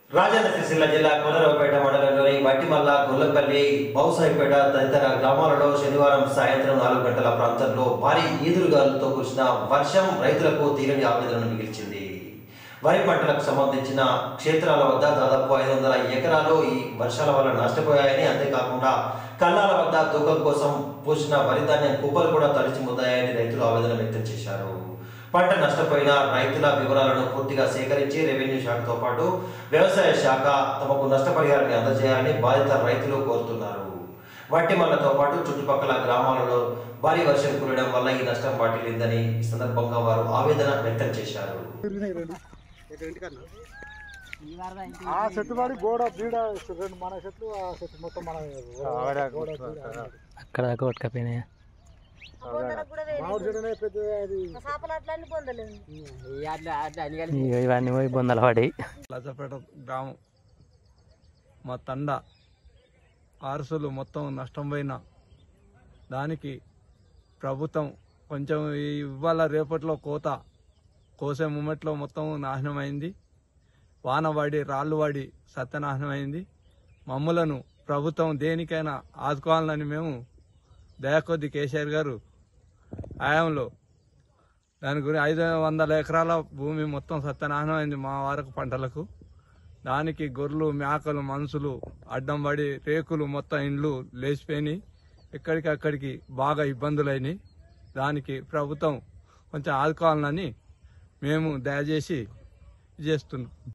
రాజన్న సిరిసిల్ల జిల్లా కోనరావుపేట మండలంలోని వట్టిమల్ల గొల్లపల్లి బౌసాయిపేట తదితర గ్రామాలలో శనివారం సాయంత్రం నాలుగు గంటల ప్రాంతంలో భారీ ఈదురుగాలులతో కురిసిన వర్షం రైతులకు తీరని ఆవేదనను మిగిల్చింది వరి పంటలకు సంబంధించిన క్షేత్రాల వద్ద దాదాపు ఐదు వందల ఎకరాలు ఈ వర్షాల వల్ల నష్టపోయాయని అంతేకాకుండా కల్లాల వద్ద తూకం కోసం పూసిన వరి ధాన్యం కుప్పలు కూడా తడిచి ముద్దాయని రైతులు ఆవేదన వ్యక్తం చేశారు పంట నష్టపోయిన రైతుల వివరాలను పూర్తిగా సేకరించి రెవెన్యూ శాఖతో పాటు వ్యవసాయ శాఖ తమకు నష్టపరిహారాన్ని అందజేయాలని బాధిత రైతులు కోరుతున్నారు వట్టిమల్లతో పాటు చుట్టుపక్కల గ్రామాలలో భారీ వర్షం కురవడం వల్ల ఈ నష్టం వాటిల్లిందని ఈ సందర్భంగా వారు ఆవేదన వ్యక్తం చేశారు ఆ చెట్టు పడి గోడ బీడ రెండు మన చెట్లు ఆ చెట్టు మొత్తం మన గోడ బీడ అక్కడ దాకా కొట్టుకపోయినాయా మామిడి చెట్టునే పెద్ద అది ఇగో ఇవన్నీ పోయి బొందలు పడి లచ్చపేట గ్రామం మా తండ ఆరుసులు మొత్తం నష్టం పోయిన దానికి ప్రభుత్వం కొంచెం ఈ ఇవాళ రేపట్లో కోత కోసే మూమెంట్లో మొత్తం నాశనమైంది వాన పడి రాళ్ళు పడి సత్యనాశనమైంది మమ్ములను ప్రభుత్వం దేనికైనా ఆదుకోవాలని మేము దయాకొద్ది కేసీఆర్ గారు హయాంలో దాని గురించి ఐదు వందల ఎకరాల భూమి మొత్తం సత్యనాశనమైంది మా వరకు పంటలకు దానికి గొర్రెలు మేకలు మనుషులు అడ్డం పడి రేకులు మొత్తం ఇండ్లు లేచిపోయినాయి ఎక్కడికి అక్కడికి బాగా ఇబ్బందులైనాయి దానికి ప్రభుత్వం కొంచెం ఆదుకోవాలని మేము దయచేసి చేస్తున్నాం